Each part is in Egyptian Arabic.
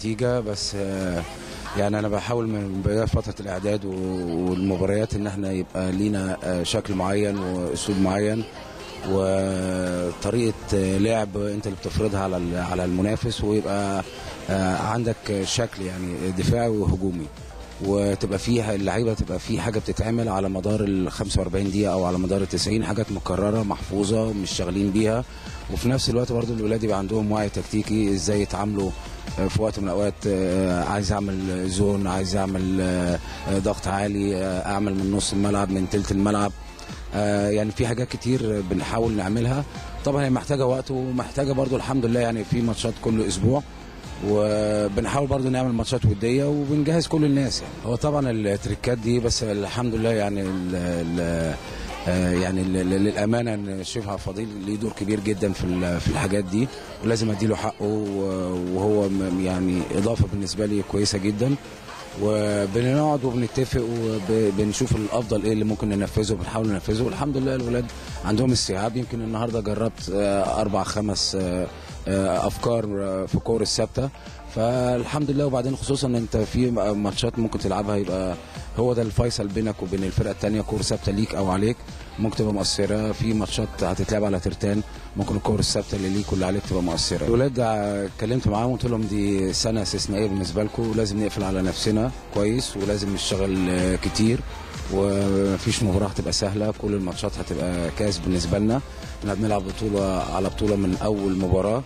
النتيجه بس آه، يعني انا بحاول من بدايه فتره الاعداد و- والمباريات ان احنا يبقى لينا آه، شكل معين واسلوب معين وطريقه آه، لعب انت اللي بتفرضها على ال- على المنافس ويبقى آه، عندك شكل يعني دفاعي وهجومي وتبقى فيها اللعيبه تبقى في حاجه بتتعمل على مدار ال 45 دقيقه او على مدار ال 90 حاجات مكرره محفوظه مش شغالين بيها وفي نفس الوقت برضو الاولاد يبقى عندهم وعي تكتيكي ازاي يتعاملوا آه، في وقت من الاوقات آه، عايز اعمل زون عايز اعمل آه، آه، ضغط عالي آه، اعمل من نص الملعب من تلت الملعب آه، يعني في حاجات كتير بنحاول نعملها طبعا هي محتاجه وقت ومحتاجه برضو الحمد لله يعني في ماتشات كل اسبوع وبنحاول برضو نعمل ماتشات وديه وبنجهز كل الناس يعني هو طبعا التريكات دي بس الحمد لله يعني ال ال آه، يعني ال- ال- للامانه ان الشيخ عبد الفضيل ليه دور كبير جدا في ال- في الحاجات دي ولازم اديله حقه و- وهو م- يعني اضافه بالنسبه لي كويسه جدا وبنقعد وبنتفق وبنشوف الافضل ايه اللي ممكن ننفذه بنحاول ننفذه والحمد لله الولاد عندهم استيعاب يمكن النهارده جربت آه، اربع خمس آه، آه، افكار آه، في كور الثابته فالحمد لله وبعدين خصوصا ان انت في ماتشات ممكن تلعبها يبقى هو ده الفيصل بينك وبين الفرقه الثانيه كور ثابته ليك او عليك ممكن تبقى مؤثره في ماتشات هتتلعب على ترتان ممكن الكور الثابته اللي ليك واللي عليك تبقى مؤثره الولاد آه، اتكلمت معاهم قلت لهم دي سنه استثنائيه بالنسبه لكم ولازم نقفل على نفسنا كويس ولازم نشتغل آه، كتير ومفيش مباراه هتبقى سهله كل الماتشات هتبقى كاس بالنسبه لنا احنا بنلعب بطوله على بطوله من اول مباراه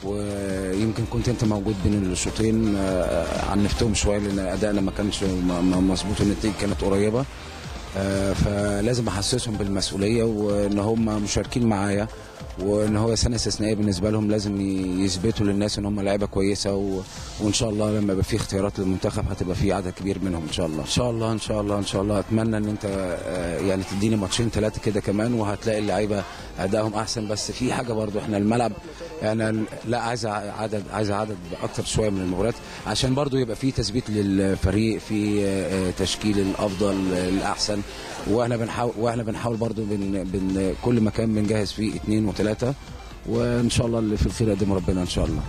ويمكن كنت انت موجود بين الشوطين آه، عنفتهم شويه لان ادائنا ما كانش م- م- مظبوط والنتيجه كانت قريبه آه، فلازم احسسهم بالمسؤوليه وان هم مشاركين معايا وان هو سنه استثنائيه بالنسبه لهم لازم ي- يثبتوا للناس ان هم لعيبه كويسه و... وان شاء الله لما يبقى في اختيارات للمنتخب هتبقى في عدد كبير منهم ان شاء الله ان شاء الله ان شاء الله ان شاء الله اتمنى ان انت آه، يعني تديني ماتشين ثلاثه كده كمان وهتلاقي اللعيبه ادائهم احسن بس في حاجه برضو احنا الملعب يعني لا عايز عدد عايز عدد اكتر شويه من المباريات عشان برضو يبقى في تثبيت للفريق في آه، تشكيل الافضل آه، الاحسن واحنا بنحاول واحنا بنحاول برضو بن بن كل مكان بنجهز فيه اثنين وثلاثه وان شاء الله اللي في الخير يقدم ربنا ان شاء الله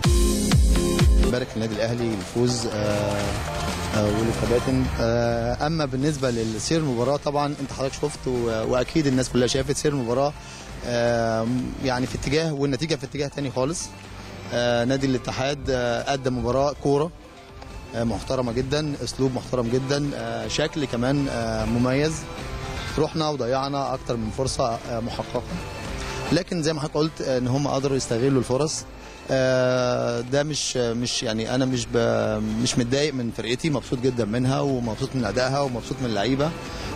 بارك للنادي الاهلي الفوز آه، آه، وللكباتن آه، اما بالنسبه لسير المباراه طبعا انت حضرتك شفت و- واكيد الناس كلها شافت سير المباراه آه، يعني في اتجاه والنتيجه في اتجاه تاني خالص آه، نادي الاتحاد آه، قدم مباراه كوره آه، محترمه جدا اسلوب محترم جدا آه، شكل كمان آه، مميز رحنا وضيعنا اكتر من فرصه آه، محققه لكن زي ما حضرتك قلت ان هم قدروا يستغلوا الفرص آه، ده مش مش يعني انا مش ب- مش متضايق من فرقتي مبسوط جدا منها ومبسوط من ادائها ومبسوط من اللعيبه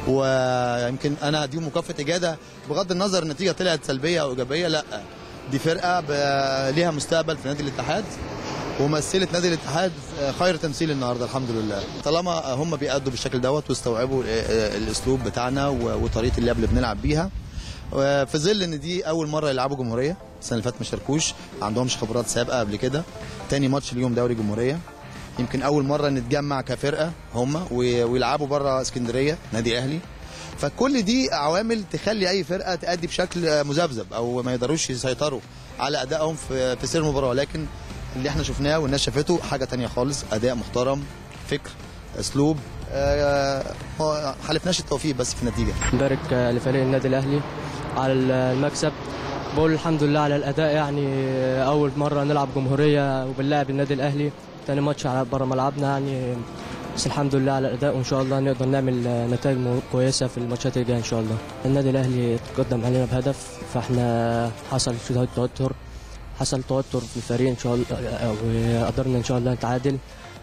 ويمكن انا اديهم مكافاه اجاده بغض النظر النتيجه طلعت سلبيه او ايجابيه لا دي فرقه ب- ليها مستقبل في نادي الاتحاد ومثلت نادي الاتحاد خير تمثيل النهارده الحمد لله طالما هم بيأدوا بالشكل دوت واستوعبوا الاسلوب بتاعنا وطريقه اللعب اللي بنلعب بيها في ظل ان دي اول مره يلعبوا جمهوريه السنه اللي فاتت ما شاركوش ما عندهمش خبرات سابقه قبل كده تاني ماتش اليوم دوري جمهوريه يمكن اول مره نتجمع كفرقه هم ويلعبوا بره اسكندريه نادي اهلي فكل دي عوامل تخلي اي فرقه تأدي بشكل مذبذب او ما يقدروش يسيطروا على ادائهم في في سير المباراه لكن اللي احنا شفناه والناس شافته حاجه تانية خالص اداء محترم فكر اسلوب آه، ما حالفناش التوفيق بس في النتيجه نبارك لفريق النادي الاهلي على المكسب بقول الحمد لله على الاداء يعني اول مره نلعب جمهوريه وبنلاعب النادي الاهلي تاني ماتش على بره ملعبنا يعني بس الحمد لله على الاداء وان شاء الله نقدر نعمل نتائج مو- كويسه في الماتشات الجايه ان شاء الله النادي الاهلي تقدم علينا بهدف فاحنا حصل شويه توتر حصل توتر في الفريق ان شاء الله وقدرنا ان شاء الله نتعادل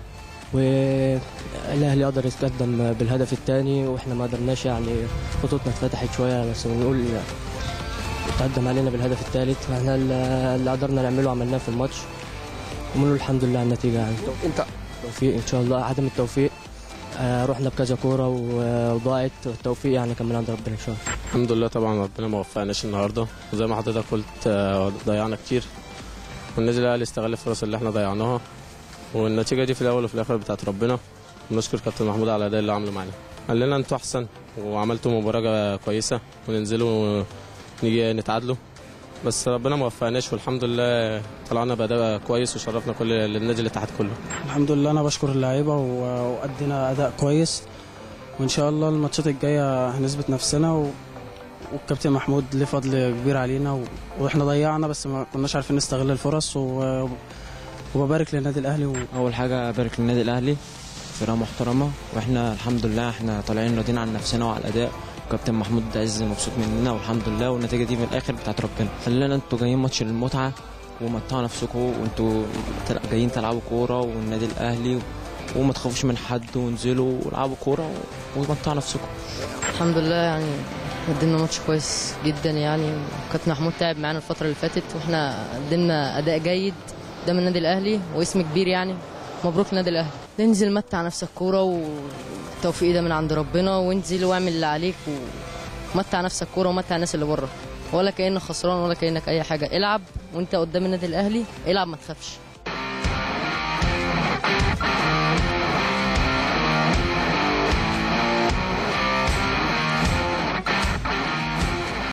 والاهلي قدر يتقدم بالهدف الثاني واحنا ما قدرناش يعني خطوطنا اتفتحت شويه بس بنقول تقدم علينا بالهدف الثالث فاحنا اللي قدرنا نعمله عملناه في الماتش ونقول الحمد لله على النتيجه يعني انت التوفيق ان شاء الله عدم التوفيق آه، رحنا بكذا كوره و- وضاعت التوفيق يعني كان من عند ربنا ان شاء الله الحمد لله طبعا ربنا ما وفقناش النهارده وزي ما حضرتك قلت آه، ضيعنا كتير والنادي الاهلي استغل الفرص اللي احنا ضيعناها والنتيجه دي في الاول وفي الاخر بتاعت ربنا ونشكر كابتن محمود على الاداء اللي عمله معانا قال لنا انتوا احسن وعملتوا مباراه كويسه وننزلوا نيجي نتعادلوا بس ربنا ما وفقناش والحمد لله طلعنا باداء كويس وشرفنا كل النادي الاتحاد كله الحمد لله انا بشكر اللعيبه و- وادينا اداء كويس وان شاء الله الماتشات الجايه هنثبت نفسنا و... والكابتن محمود ليه فضل كبير علينا و... واحنا ضيعنا بس ما كناش عارفين نستغل الفرص و... وببارك للنادي الاهلي و... اول حاجه ابارك للنادي الاهلي فرقه محترمه واحنا الحمد لله احنا طالعين راضيين عن نفسنا وعلى الاداء كابتن محمود عز مبسوط مننا والحمد لله والنتيجه دي من الاخر بتاعت ربنا خلينا انتوا جايين ماتش للمتعه ومتعوا نفسكم وانتوا تل- جايين تلعبوا كوره والنادي الاهلي وما تخافوش من حد وانزلوا والعبوا كوره ومتعوا نفسكم الحمد لله يعني قدمنا ماتش كويس جدا يعني كابتن محمود تعب معانا الفترة اللي فاتت واحنا قدمنا أداء جيد قدام النادي الأهلي واسم كبير يعني مبروك النادي الأهلي انزل متع نفسك كورة والتوفيق ده من عند ربنا وانزل واعمل اللي عليك ومتع نفسك كورة ومتع الناس اللي بره ولا كأنك خسران ولا كأنك أي حاجة العب وانت قدام النادي الأهلي العب ما تخافش